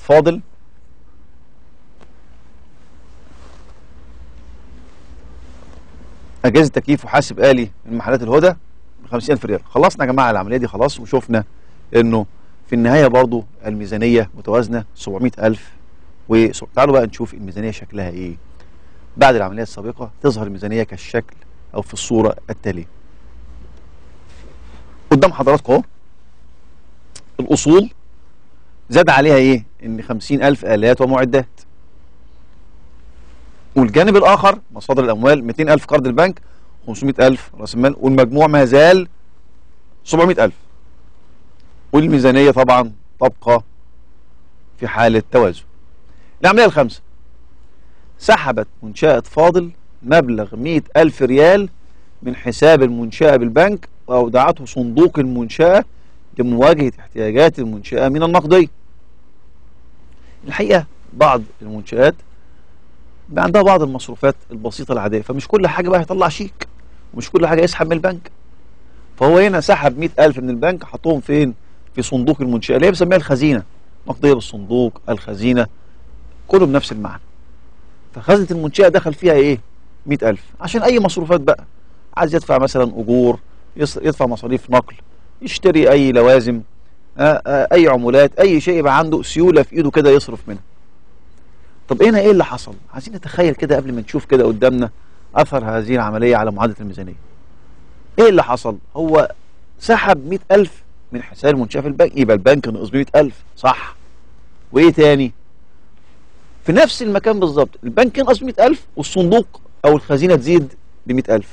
فاضل اجهزه تكييف وحاسب آلي من محلات الهدى ب 50000 ريال خلصنا يا جماعه العمليه دي خلاص وشفنا انه في النهايه برضو الميزانيه متوازنه 700000 وتعالوا بقى نشوف الميزانيه شكلها ايه بعد العمليه السابقه تظهر الميزانيه كالشكل او في الصوره التاليه قدام حضراتكم اهو الاصول زاد عليها ايه ان 50000 الات ومعدات والجانب الاخر مصادر الاموال 200000 قرض البنك 500000 راس المال والمجموع ما زال 700000 والميزانيه طبعا تبقى في حاله توازن العمليه الخامسه سحبت منشاه فاضل مبلغ 100000 ريال من حساب المنشاه بالبنك واودعته صندوق المنشاه لمواجهه احتياجات المنشاه من النقديه الحقيقه بعض المنشآت بقى عندها بعض المصروفات البسيطة العادية فمش كل حاجة بقى هيطلع شيك ومش كل حاجة يسحب من البنك فهو هنا سحب مئة ألف من البنك حطهم فين في صندوق المنشأة اللي هي بنسميها الخزينة نقدية بالصندوق الخزينة كله بنفس المعنى فخزنة المنشأة دخل فيها ايه مئة ألف عشان أي مصروفات بقى عايز يدفع مثلا أجور يص- يدفع مصاريف نقل يشتري أي لوازم آه، آه، أي عمولات أي شيء يبقى عنده سيولة في إيده كده يصرف منها طب هنا ايه اللي حصل عايزين نتخيل كده قبل ما نشوف كده قدامنا اثر هذه العمليه على معادله الميزانيه ايه اللي حصل هو سحب 100000 من حساب المنشاه في البنك يبقى البنك نقص ب 100000 صح وايه تاني في نفس المكان بالظبط البنك ينقص ب 100000 والصندوق او الخزينه تزيد ب 100000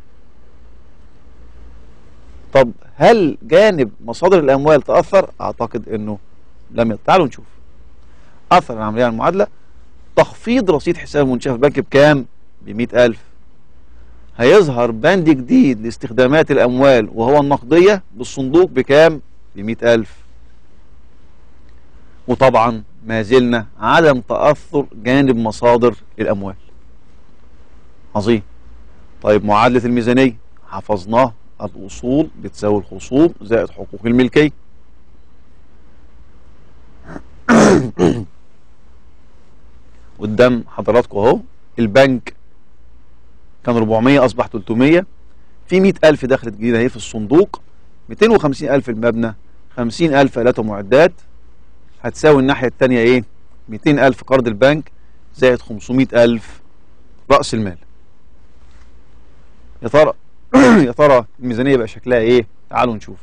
طب هل جانب مصادر الاموال تاثر اعتقد انه لم يت- تعالوا نشوف اثر العمليه على المعادله تخفيض رصيد حساب المنشاه في البنك بكام؟ ب 100000 هيظهر بند جديد لاستخدامات الأموال وهو النقدية بالصندوق بكام؟ ب 100000 وطبعا ما زلنا عدم تأثر جانب مصادر الأموال عظيم طيب معادلة الميزانية حفظناه الأصول بتساوي الخصوم زائد حقوق الملكية قدام حضراتكم اهو البنك كان 400 اصبح 300 في 100000 دخلت جديده اهي في الصندوق 250000 المبنى 50000 آلات ومعدات هتساوي الناحيه الثانيه ايه 200000 قرض البنك زائد 500000 راس المال يا ترى يا ترى الميزانيه بقى شكلها ايه تعالوا نشوف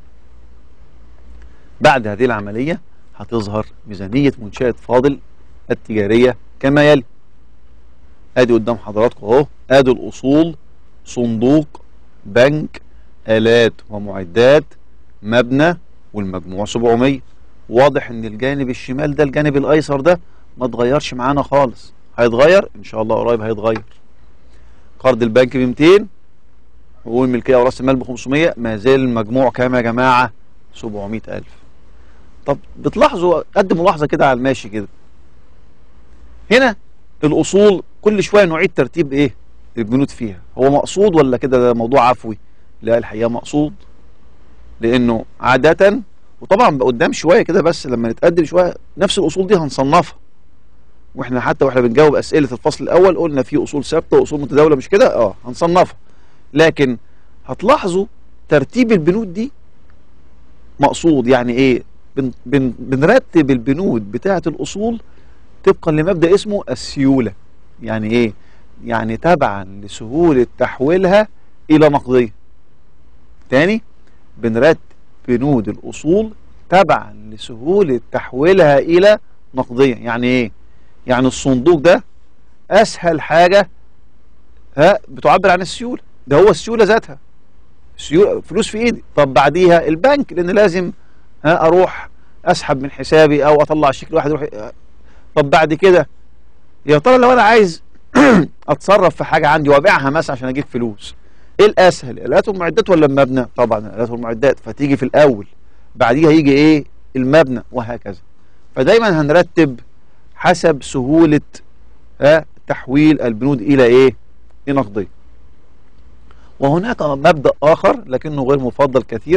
بعد هذه العمليه هتظهر ميزانيه منشاه فاضل التجارية كما يلي ادي قدام حضراتكم اهو ادي الاصول صندوق بنك الات ومعدات مبنى والمجموع 700 واضح ان الجانب الشمال ده الجانب الايسر ده ما اتغيرش معانا خالص هيتغير ان شاء الله قريب هيتغير قرض البنك ب 200 حقوق الملكيه وراس المال ب 500 ما زال المجموع كام يا جماعه 700000 طب بتلاحظوا قد ملاحظه كده على الماشي كده هنا الاصول كل شويه نعيد ترتيب ايه البنود فيها هو مقصود ولا كده ده موضوع عفوي لا الحقيقه مقصود لانه عاده وطبعا قدام شويه كده بس لما نتقدم شويه نفس الاصول دي هنصنفها واحنا حتى واحنا بنجاوب اسئله الفصل الاول قلنا في اصول ثابته واصول متداوله مش كده اه هنصنفها لكن هتلاحظوا ترتيب البنود دي مقصود يعني ايه بن بن بنرتب البنود بتاعه الاصول طبقا لمبدا اسمه السيوله يعني ايه يعني تبعا لسهوله تحويلها الى نقديه تاني بنرتب بنود الاصول تبعا لسهوله تحويلها الى نقديه يعني ايه يعني الصندوق ده اسهل حاجه ها بتعبر عن السيوله ده هو السيوله ذاتها السيوله فلوس في ايدي طب بعديها البنك لان لازم ها اروح اسحب من حسابي او اطلع شيك لواحد يروح طب بعد كده يا ترى لو انا عايز اتصرف في حاجه عندي وابيعها مثلا عشان اجيب فلوس ايه الاسهل الالات والمعدات ولا المبنى طبعا الالات والمعدات فتيجي في الاول بعديها يجي ايه المبنى وهكذا فدايما هنرتب حسب سهوله ها تحويل البنود الى ايه نقديه وهناك مبدا اخر لكنه غير مفضل كثيرا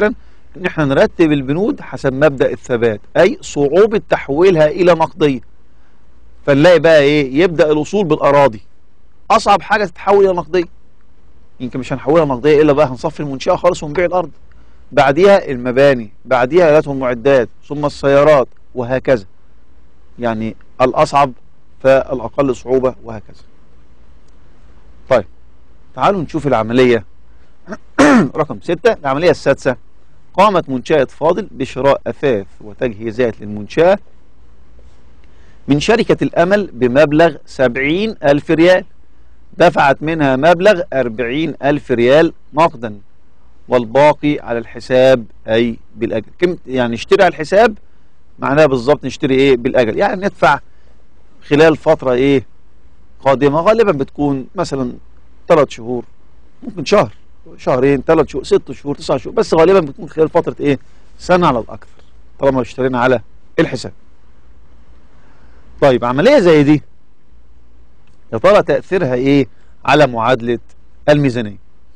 ان احنا نرتب البنود حسب مبدأ الثبات اي صعوبة تحويلها الى نقدية فنلاقي بقى ايه يبدأ الاصول بالاراضي اصعب حاجة تتحول الى نقدية يمكن مش هنحولها نقدية الا بقى هنصفي المنشأة خالص ونبيع الارض بعديها المباني بعديها الات والمعدات ثم السيارات وهكذا يعني الاصعب فالاقل صعوبة وهكذا طيب تعالوا نشوف العملية رقم ستة العملية السادسة قامت منشأة فاضل بشراء أثاث وتجهيزات للمنشأة من شركة الأمل بمبلغ سبعين ألف ريال دفعت منها مبلغ أربعين ألف ريال نقدا والباقي على الحساب أي بالأجل كم يعني نشتري على الحساب معناها بالظبط نشتري إيه بالأجل يعني ندفع خلال فترة إيه قادمة غالبا بتكون مثلا ثلاث شهور ممكن شهر شهرين ثلاث شهور ست شهور تسع شهور بس غالبا بتكون خلال فترة ايه سنة على الأكثر طالما اشترينا على الحساب طيب عملية زي دي يا ترى تأثيرها ايه على معادلة الميزانية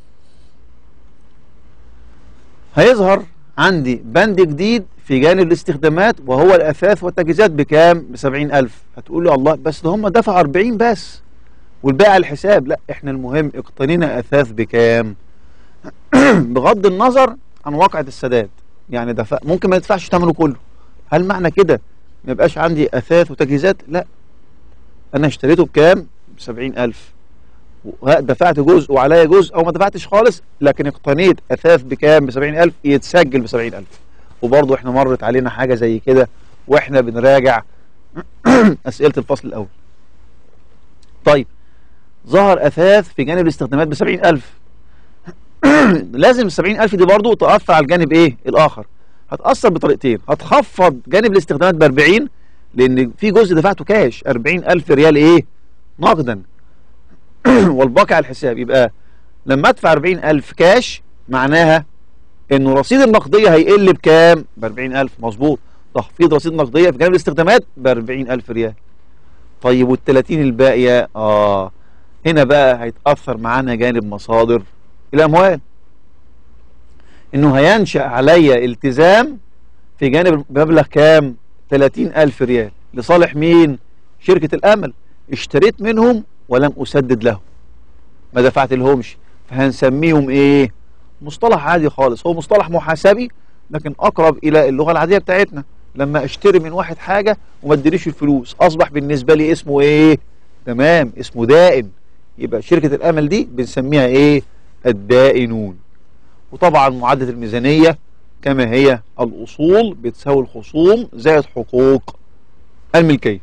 هيظهر عندي بند جديد في جانب الاستخدامات وهو الأثاث والتجهيزات بكام؟ بسبعين ألف هتقول لي الله بس ده هم دفعوا 40 بس والباقي على الحساب لا احنا المهم اقتنينا أثاث بكام؟ بغض النظر عن واقعة السداد يعني دفع ممكن ما يدفعش ثمنه كله هل معنى كده ما يبقاش عندي أثاث وتجهيزات؟ لا أنا اشتريته بكام؟ بسبعين ألف دفعت جزء وعليا جزء أو ما دفعتش خالص لكن اقتنيت أثاث بكام؟ بسبعين ألف يتسجل بسبعين ألف وبرضه احنا مرت علينا حاجة زي كده واحنا بنراجع أسئلة الفصل الأول طيب ظهر أثاث في جانب الاستخدامات بسبعين ألف لازم السبعين ألف دي برضه تأثر على الجانب إيه الآخر هتأثر بطريقتين هتخفض جانب الاستخدامات بأربعين لأن في جزء دفعته كاش أربعين ألف ريال إيه نقدا والباقي على الحساب يبقى لما أدفع أربعين ألف كاش معناها إنه رصيد النقدية هيقل بكام بأربعين ألف مظبوط تخفيض رصيد النقدية في جانب الاستخدامات بأربعين ألف ريال طيب والتلاتين الباقية آه هنا بقى هيتأثر معانا جانب مصادر الأموال إنه هينشأ عليا التزام في جانب مبلغ كام 30 ألف ريال لصالح مين شركة الأمل اشتريت منهم ولم أسدد لهم ما دفعت لهمش فهنسميهم إيه مصطلح عادي خالص هو مصطلح محاسبي لكن أقرب إلى اللغة العادية بتاعتنا لما اشتري من واحد حاجة وما ادريش الفلوس أصبح بالنسبة لي اسمه إيه تمام اسمه دائن يبقى شركة الأمل دي بنسميها إيه الدائنون وطبعا معادلة الميزانية كما هي الأصول بتساوي الخصوم زائد حقوق الملكية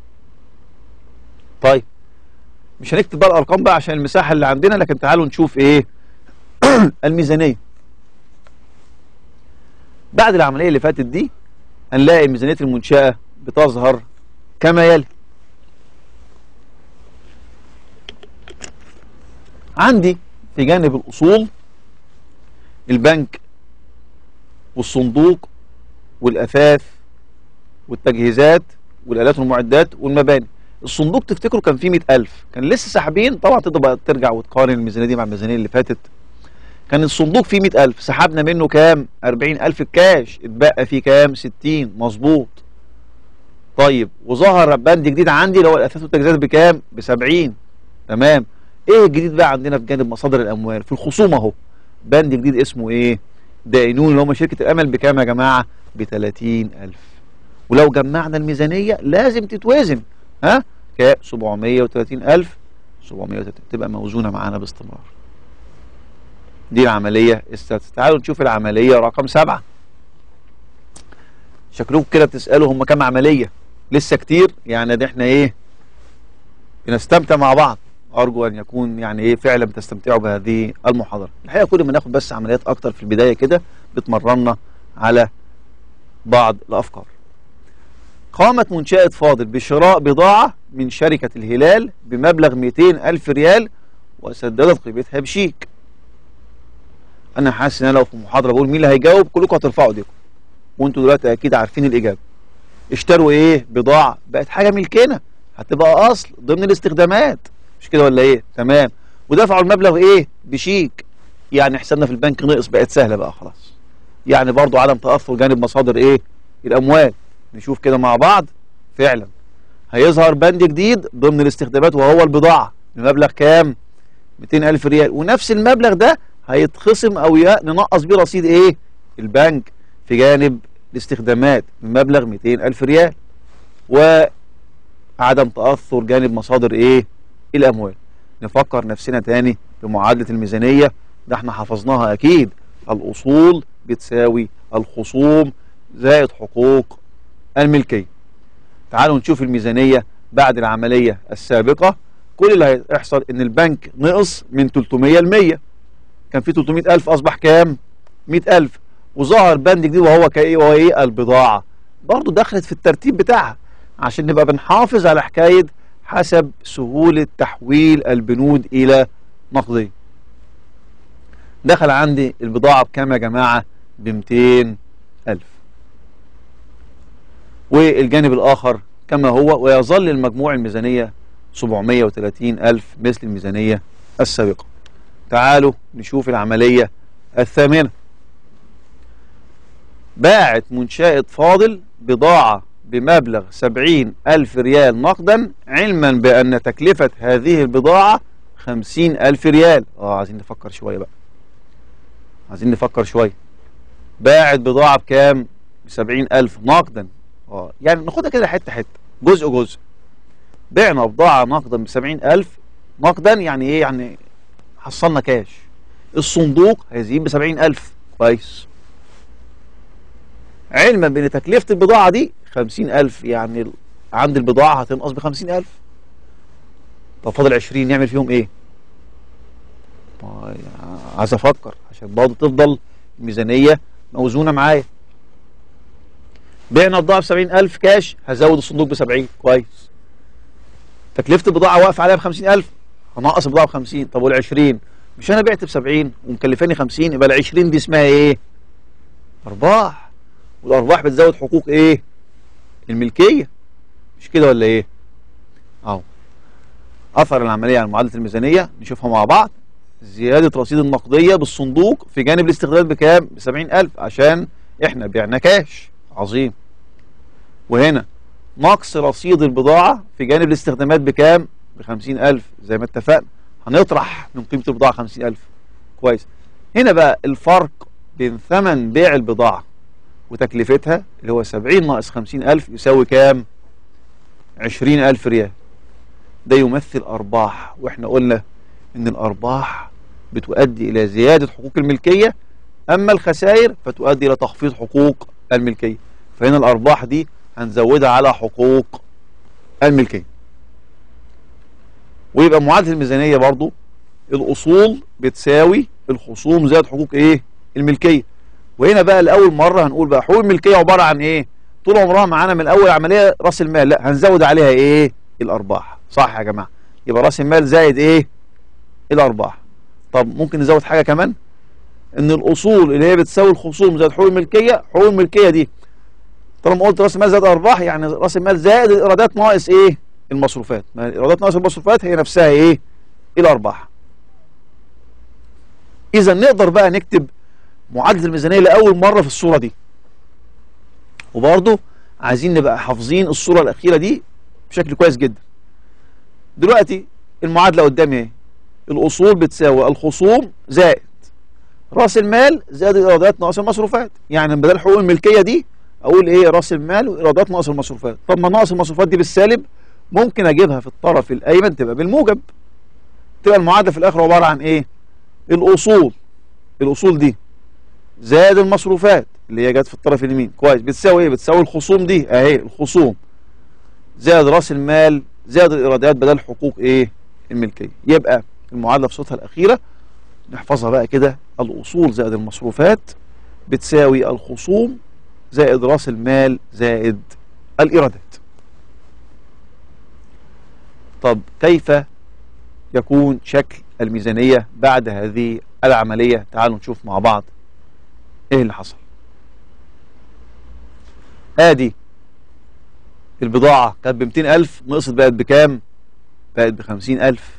طيب مش هنكتب بقى الأرقام بقى عشان المساحة اللي عندنا لكن تعالوا نشوف إيه الميزانية بعد العملية اللي فاتت دي هنلاقي ميزانية المنشأة بتظهر كما يلي عندي في جانب الأصول البنك والصندوق والأثاث والتجهيزات والآلات والمعدات والمباني الصندوق تفتكروا كان فيه 100000 كان لسه ساحبين طبعا تقدر بقى ترجع وتقارن الميزانية دي مع الميزانية اللي فاتت كان الصندوق فيه 100000 سحبنا منه كام 40000 الكاش اتبقى فيه كام 60 مظبوط طيب وظهر بند جديد عندي اللي هو الأثاث والتجهيزات بكام ب 70 تمام ايه الجديد بقى عندنا في جانب مصادر الاموال في الخصوم اهو بند جديد اسمه ايه دائنون اللي هم شركة الامل بكام يا جماعة ب 30000 ولو جمعنا الميزانية لازم تتوازن ها ك 730000 730 تبقى موزونة معانا باستمرار دي العملية السادسة تعالوا نشوف العملية رقم سبعة شكلكم كده بتسألوا هم كام عملية لسه كتير يعني ده احنا ايه بنستمتع مع بعض ارجو ان يكون يعني ايه فعلا بتستمتعوا بهذه المحاضره الحقيقه كل ما ناخد بس عمليات اكتر في البدايه كده بتمرنا على بعض الافكار قامت منشأة فاضل بشراء بضاعة من شركة الهلال بمبلغ 200 ألف ريال وسددت قيمتها بشيك أنا حاسس إن أنا لو في محاضرة بقول مين اللي هيجاوب كلكم هترفعوا ايديكم وأنتوا دلوقتي أكيد عارفين الإجابة اشتروا إيه بضاعة بقت حاجة ملكنا هتبقى أصل ضمن الاستخدامات مش كده ولا ايه تمام ودفعوا المبلغ ايه بشيك يعني حسابنا في البنك نقص بقت سهله بقى خلاص يعني برضو عدم تأثر جانب مصادر ايه الاموال نشوف كده مع بعض فعلا هيظهر بند جديد ضمن الاستخدامات وهو البضاعة بمبلغ كام 200 ألف ريال ونفس المبلغ ده هيتخصم أو ننقص بيه رصيد إيه البنك في جانب الاستخدامات بمبلغ 200 ألف ريال وعدم تأثر جانب مصادر إيه الأموال نفكر نفسنا تاني بمعادلة الميزانية ده احنا حفظناها أكيد الأصول بتساوي الخصوم زائد حقوق الملكية تعالوا نشوف الميزانية بعد العملية السابقة كل اللي هيحصل ان البنك نقص من 300 ل 100 كان في 300 ألف أصبح كام 100 ألف وظهر بند جديد وهو كايه وهو ايه البضاعة برضه دخلت في الترتيب بتاعها عشان نبقى بنحافظ على حكاية حسب سهولة تحويل البنود إلى نقدية دخل عندي البضاعة بكام يا جماعة ب 200 ألف والجانب الآخر كما هو ويظل المجموع الميزانية 730 ألف مثل الميزانية السابقة تعالوا نشوف العملية الثامنة باعت منشأة فاضل بضاعة بمبلغ 70 ألف ريال نقدا علما بأن تكلفة هذه البضاعة 50 ألف ريال اه عايزين نفكر شوية بقى عايزين نفكر شوية باعت بضاعة بكام بسبعين ألف نقدا اه يعني ناخدها كده حتة حتة جزء جزء بعنا بضاعة نقدا بسبعين ألف نقدا يعني ايه يعني حصلنا كاش الصندوق هيزيد بسبعين ألف كويس علما بان تكلفة البضاعة دي خمسين ألف يعني عند البضاعة هتنقص بخمسين ألف طب فاضل عشرين نعمل فيهم ايه عايز افكر عشان برضه تفضل الميزانية موزونة معايا بعنا البضاعة ب 70000 كاش هزود الصندوق ب 70 كويس تكلفة البضاعة واقفة عليها ب 50000 هنقص البضاعة ب 50 طب وال 20 مش انا بعت ب 70 ومكلفاني 50 يبقى ال 20 دي اسمها ايه؟ ارباح والارباح بتزود حقوق ايه؟ الملكية مش كده ولا ايه؟ اهو اثر العملية على معادلة الميزانية نشوفها مع بعض زيادة رصيد النقدية بالصندوق في جانب الاستخدام بكام؟ ب 70000 عشان احنا بعنا كاش عظيم وهنا نقص رصيد البضاعة في جانب الاستخدامات بكام؟ ب 50000 زي ما اتفقنا هنطرح من قيمة البضاعة 50000 كويس هنا بقى الفرق بين ثمن بيع البضاعة وتكلفتها اللي هو 70 ناقص 50000 يساوي كام؟ 20000 ريال ده يمثل أرباح وإحنا قلنا إن الأرباح بتؤدي إلى زيادة حقوق الملكية أما الخسائر فتؤدي إلى تخفيض حقوق الملكية فهنا الأرباح دي هنزودها على حقوق الملكية ويبقى معادلة الميزانية برضو الأصول بتساوي الخصوم زائد حقوق إيه الملكية وهنا بقى لأول مرة هنقول بقى حقوق الملكية عبارة عن إيه طول عمرها معانا من أول عملية رأس المال لا هنزود عليها إيه الأرباح صح يا جماعة يبقى رأس المال زائد إيه الأرباح طب ممكن نزود حاجة كمان ان الاصول اللي هي بتساوي الخصوم زائد حقوق الملكيه حقوق الملكيه دي طالما قلت راس المال زائد ارباح يعني راس المال زائد الايرادات ناقص ايه المصروفات ما الايرادات ناقص المصروفات هي نفسها ايه الارباح اذا نقدر بقى نكتب معادله الميزانيه لاول مره في الصوره دي وبرضه عايزين نبقى حافظين الصوره الاخيره دي بشكل كويس جدا دلوقتي المعادله قدامي ايه الاصول بتساوي الخصوم زائد راس المال زائد الايرادات ناقص المصروفات يعني بدل حقوق الملكيه دي اقول ايه راس المال وايرادات ناقص المصروفات طب ما ناقص المصروفات دي بالسالب ممكن اجيبها في الطرف الايمن تبقى بالموجب تبقى المعادله في الاخر عباره عن ايه الاصول الاصول دي زائد المصروفات اللي هي جت في الطرف اليمين كويس بتساوي ايه بتساوي الخصوم دي اهي الخصوم زائد راس المال زائد الايرادات بدل حقوق ايه الملكيه يبقى المعادله في صوتها الاخيره نحفظها بقى كده الأصول زائد المصروفات بتساوي الخصوم زائد راس المال زائد الإيرادات طب كيف يكون شكل الميزانية بعد هذه العملية تعالوا نشوف مع بعض ايه اللي حصل ادي البضاعة كانت ب 200 ألف نقصت بقت بكام بقت ب 50 ألف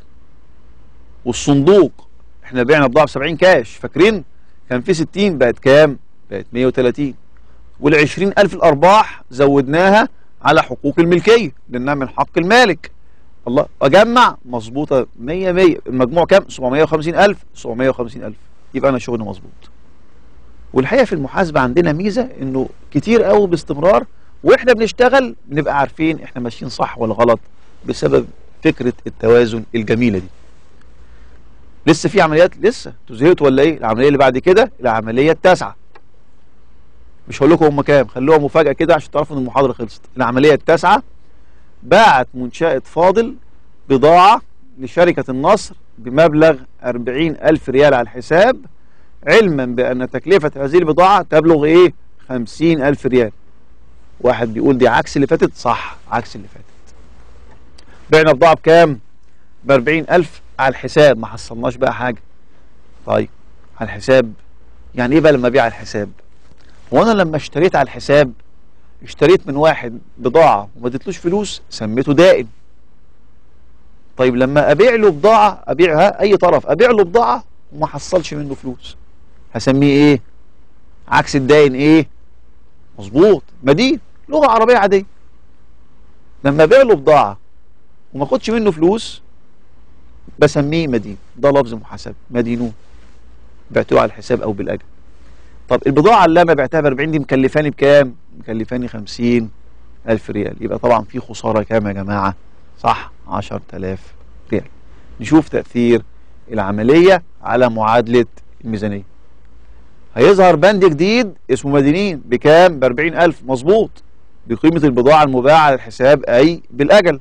والصندوق احنا بعنا بضاعة ب 70 كاش فاكرين كان في 60 بقت كام بقت 130 وال 20000 الارباح زودناها على حقوق الملكيه لانها من حق المالك الله اجمع مظبوطه 100 100 المجموع كام 750000 750000 يبقى انا شغلي مظبوط والحقيقه في المحاسبه عندنا ميزه انه كتير قوي باستمرار واحنا بنشتغل بنبقى عارفين احنا ماشيين صح ولا غلط بسبب فكره التوازن الجميله دي لسه في عمليات لسه انتوا زهقتوا ولا ايه العمليه اللي بعد كده العمليه التاسعه مش هقول لكم هم كام خلوها مفاجاه كده عشان تعرفوا ان المحاضره خلصت العمليه التاسعه باعت منشاه فاضل بضاعه لشركه النصر بمبلغ 40000 ريال على الحساب علما بان تكلفه هذه البضاعه تبلغ ايه 50000 ريال واحد بيقول دي عكس اللي فاتت صح عكس اللي فاتت بعنا بضاعه بكام ب 40000 على الحساب ما حصلناش بقى حاجه طيب على الحساب يعني ايه بقى لما ابيع على الحساب هو انا لما اشتريت على الحساب اشتريت من واحد بضاعه وما اديتلوش فلوس سميته دائن طيب لما ابيع له بضاعه ابيعها اي طرف ابيع له بضاعه وما حصلش منه فلوس هسميه ايه عكس الدائن ايه مظبوط مدين لغه عربيه عاديه لما ابيع له بضاعه وما اخدش منه فلوس بسميه مدين ده لفظ محاسبه مدينون بعتوه على الحساب او بالاجل طب البضاعه اللي انا بعتها ب 40 دي مكلفاني بكام مكلفاني 50 الف ريال يبقى طبعا في خساره كام يا جماعه صح 10000 ريال نشوف تاثير العمليه على معادله الميزانيه هيظهر بند جديد اسمه مدينين بكام ب 40000 مظبوط بقيمه البضاعه المباعه على الحساب اي بالاجل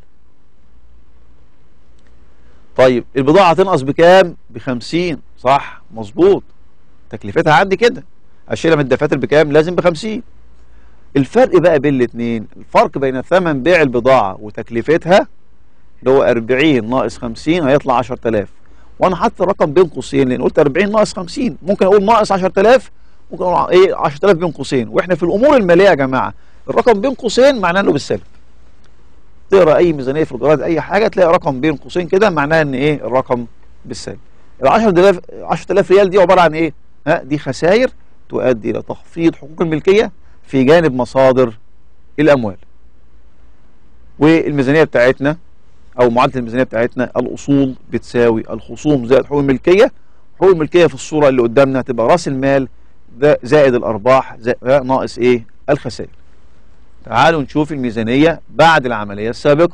طيب البضاعة هتنقص بكام؟ ب 50 صح مظبوط تكلفتها عندي كده اشيلها من الدفاتر بكام؟ لازم ب 50 الفرق بقى بين الاثنين الفرق بين ثمن بيع البضاعة وتكلفتها اللي هو 40 ناقص 50 هيطلع 10000 وانا حاطط الرقم بين قوسين لان قلت 40 ناقص 50 ممكن اقول ناقص 10000 ممكن اقول ايه 10000 بين قوسين واحنا في الامور الماليه يا جماعه الرقم بين قوسين معناه انه بالسلب تقرا اي ميزانيه في الجرايد اي حاجه تلاقي رقم بين قوسين كده معناها ان ايه الرقم بالسلب ال 10000 10000 ريال دي عباره عن ايه ها دي خسائر تؤدي الى تخفيض حقوق الملكيه في جانب مصادر الاموال والميزانيه بتاعتنا او معادله الميزانيه بتاعتنا الاصول بتساوي الخصوم زائد حقوق الملكيه حقوق الملكيه في الصوره اللي قدامنا هتبقى راس المال زائد الارباح زائد ناقص ايه الخسائر تعالوا نشوف الميزانية بعد العملية السابقة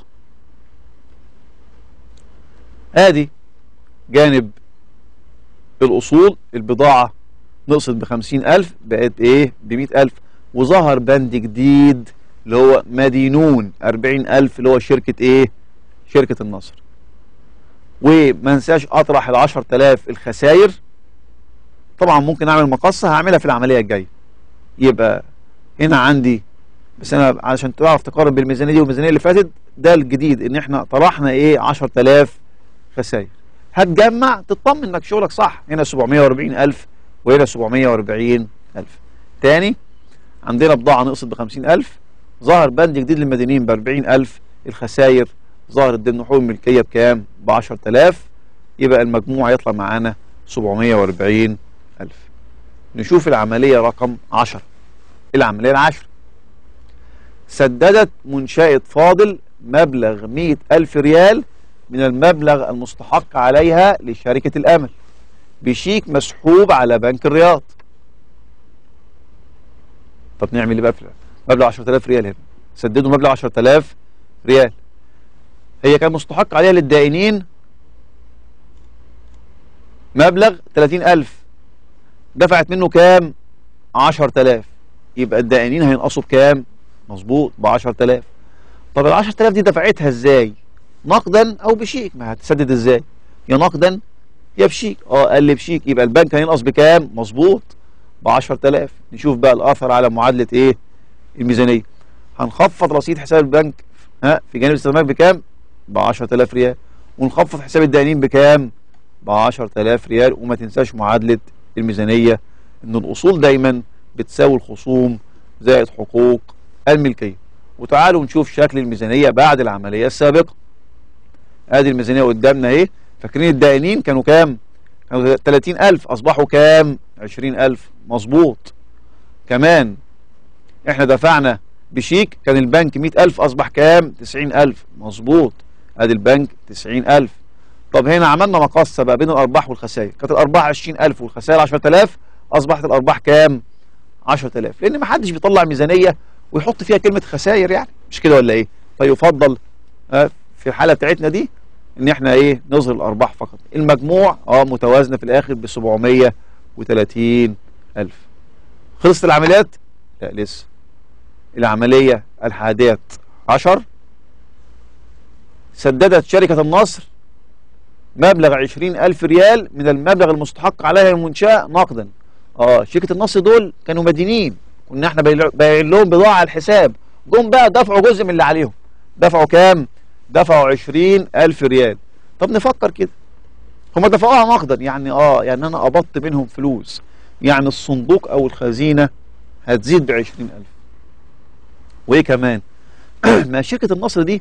ادي جانب الاصول البضاعة نقصت بخمسين الف بقت ايه بمئة الف وظهر بند جديد اللي هو مدينون اربعين الف اللي هو شركة ايه شركة النصر وما ننساش اطرح العشر تلاف الخسائر طبعا ممكن اعمل مقصة هعملها في العملية الجاية يبقى هنا عندي بس انا علشان تعرف تقارن بالميزانيه دي والميزانيه اللي فاتت ده الجديد ان احنا طرحنا ايه 10000 خسائر هتجمع تطمن انك شغلك صح هنا 740000 وهنا 740000 تاني عندنا بضاعه نقصت ب 50000 ظهر بند جديد للمدينين ب 40000 الخسائر ظهرت ضمن حقوق الملكيه بكام؟ ب 10000 يبقى المجموع يطلع معانا 740000 نشوف العمليه رقم 10 العمليه العاشره سددت منشأة فاضل مبلغ مئة ألف ريال من المبلغ المستحق عليها لشركة الأمل بشيك مسحوب على بنك الرياض طب نعمل ايه بقى في مبلغ 10000 ريال هنا سددوا مبلغ 10000 ريال هي كان مستحق عليها للدائنين مبلغ 30000 دفعت منه كام 10000 يبقى الدائنين هينقصوا بكام مظبوط ب 10000 طب ال 10000 دي دفعتها ازاي نقدا او بشيك ما هتسدد ازاي يا نقدا يا بشيك اه قال لي بشيك يبقى البنك هينقص بكام مظبوط ب 10000 نشوف بقى الاثر على معادله ايه الميزانيه هنخفض رصيد حساب البنك ها في جانب الاستثمار بكام ب 10000 ريال ونخفض حساب الدائنين بكام ب 10000 ريال وما تنساش معادله الميزانيه ان الاصول دايما بتساوي الخصوم زائد حقوق الملكية وتعالوا نشوف شكل الميزانية بعد العملية السابقة ادي الميزانية قدامنا اهي فاكرين الدائنين كانوا كام كانوا 30000 اصبحوا كام 20000 مظبوط كمان احنا دفعنا بشيك كان البنك 100000 اصبح كام 90000 مظبوط ادي البنك 90000 طب هنا عملنا مقصه بقى بين الارباح والخسائر كانت الارباح 20000 والخسائر 10000 اصبحت الارباح كام 10000 لان ما حدش بيطلع ميزانيه ويحط فيها كلمه خسائر يعني مش كده ولا ايه فيفضل آه، في الحاله بتاعتنا دي ان احنا ايه نظهر الارباح فقط المجموع اه متوازنه في الاخر ب 730 الف خلصت العمليات لا لسه العمليه الحادية عشر سددت شركة النصر مبلغ عشرين ألف ريال من المبلغ المستحق عليها المنشأة نقدا اه شركة النصر دول كانوا مدينين كنا احنا بايع- بايعين لهم بضاعة على الحساب جم بقى دفعوا جزء من اللي عليهم دفعوا كام دفعوا عشرين ألف ريال طب نفكر كده هم دفعوها نقدا يعني اه يعني انا قبضت منهم فلوس يعني الصندوق او الخزينة هتزيد بعشرين ألف وايه كمان ما شركة النصر دي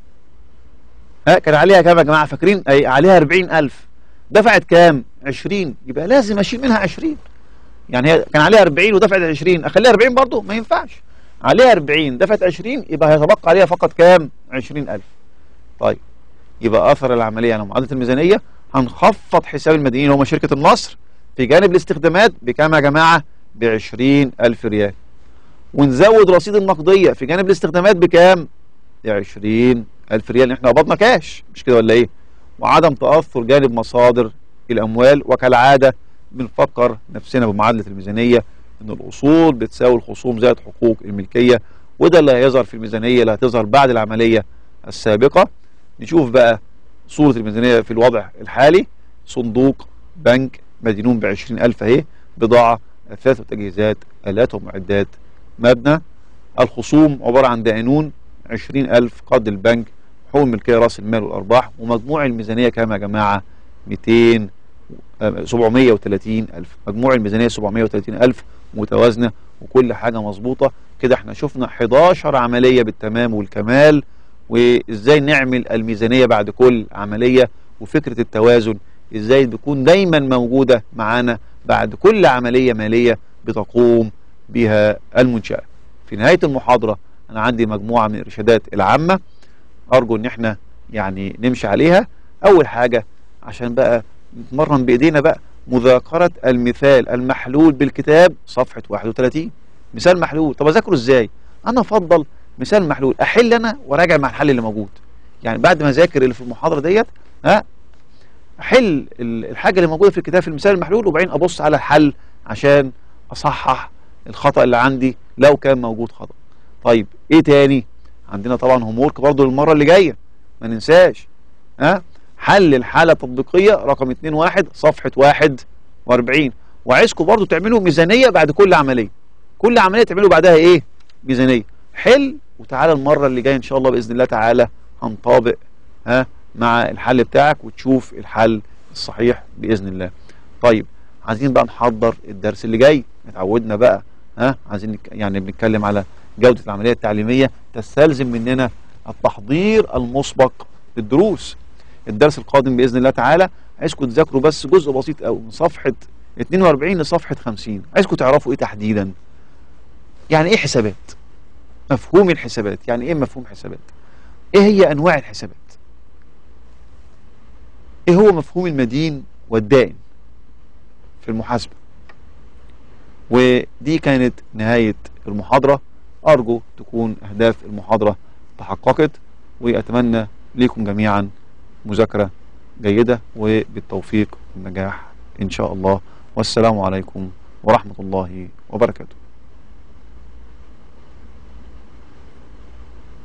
ها كان عليها كام يا جماعة فاكرين اي عليها 40000 دفعت كام 20 يبقى لازم اشيل منها 20 يعني هي كان عليها 40 ودفعت 20 اخليها 40 برضه ما ينفعش عليها 40 دفعت 20 يبقى هيتبقى عليها فقط كام 20000 طيب يبقى اثر العملية على معادلة الميزانية هنخفض حساب المدينين اللي هم شركة النصر في جانب الاستخدامات بكام يا جماعة ب 20000 ريال ونزود رصيد النقدية في جانب الاستخدامات بكام؟ ب 20000 ريال احنا قبضنا كاش مش كده ولا ايه؟ وعدم تأثر جانب مصادر الأموال وكالعادة بنفكر نفسنا بمعادلة الميزانية إن الأصول بتساوي الخصوم زائد حقوق الملكية وده اللي هيظهر في الميزانية اللي هتظهر بعد العملية السابقة نشوف بقى صورة الميزانية في الوضع الحالي صندوق بنك مدينون ب 20000 اهي بضاعة أثاث وتجهيزات آلات ومعدات مبنى الخصوم عبارة عن دائنون 20000 قرض البنك حقوق الملكية رأس المال والأرباح ومجموع الميزانية كام يا جماعة 200 آه، 730 ألف مجموع الميزانية 730 ألف متوازنة وكل حاجة مظبوطة كده احنا شفنا 11 عملية بالتمام والكمال وازاي نعمل الميزانية بعد كل عملية وفكرة التوازن ازاي تكون دايما موجودة معانا بعد كل عملية مالية بتقوم بها المنشأة في نهاية المحاضرة أنا عندي مجموعة من الإرشادات العامة أرجو إن إحنا يعني نمشي عليها أول حاجة عشان بقى نتمرن بإيدينا بقى مذاكرة المثال المحلول بالكتاب صفحة 31 مثال محلول طب أذاكره إزاي؟ أنا أفضل مثال محلول أحل أنا وراجع مع الحل اللي موجود يعني بعد ما أذاكر اللي في المحاضرة ديت ها أحل ال- الحاجة اللي موجودة في الكتاب في المثال المحلول وبعدين أبص على الحل عشان أصحح الخطأ اللي عندي لو كان موجود خطأ طيب ايه تاني عندنا طبعا هوم ورك برضه للمره اللي جايه ما ننساش ها حل الحاله التطبيقيه رقم 2 1 صفحه 41 وعايزكم برضه تعملوا ميزانيه بعد كل عمليه كل عمليه تعملوا بعدها ايه ميزانيه حل وتعالى المره اللي جايه ان شاء الله باذن الله تعالى هنطابق ها مع الحل بتاعك وتشوف الحل الصحيح باذن الله طيب عايزين بقى نحضر الدرس اللي جاي اتعودنا بقى ها عايزين نك... يعني بنتكلم على جودة العملية التعليمية تستلزم مننا التحضير المسبق للدروس الدرس القادم بإذن الله تعالى عايزكم تذاكروا بس جزء بسيط قوي من صفحة 42 لصفحة 50 عايزكم تعرفوا ايه تحديدا يعني ايه حسابات مفهوم الحسابات يعني ايه مفهوم حسابات ايه هي انواع الحسابات ايه هو مفهوم المدين والدائن في المحاسبة ودي كانت نهاية المحاضرة أرجو تكون أهداف المحاضرة تحققت وأتمنى لكم جميعا مذاكرة جيدة وبالتوفيق والنجاح إن شاء الله والسلام عليكم ورحمة الله وبركاته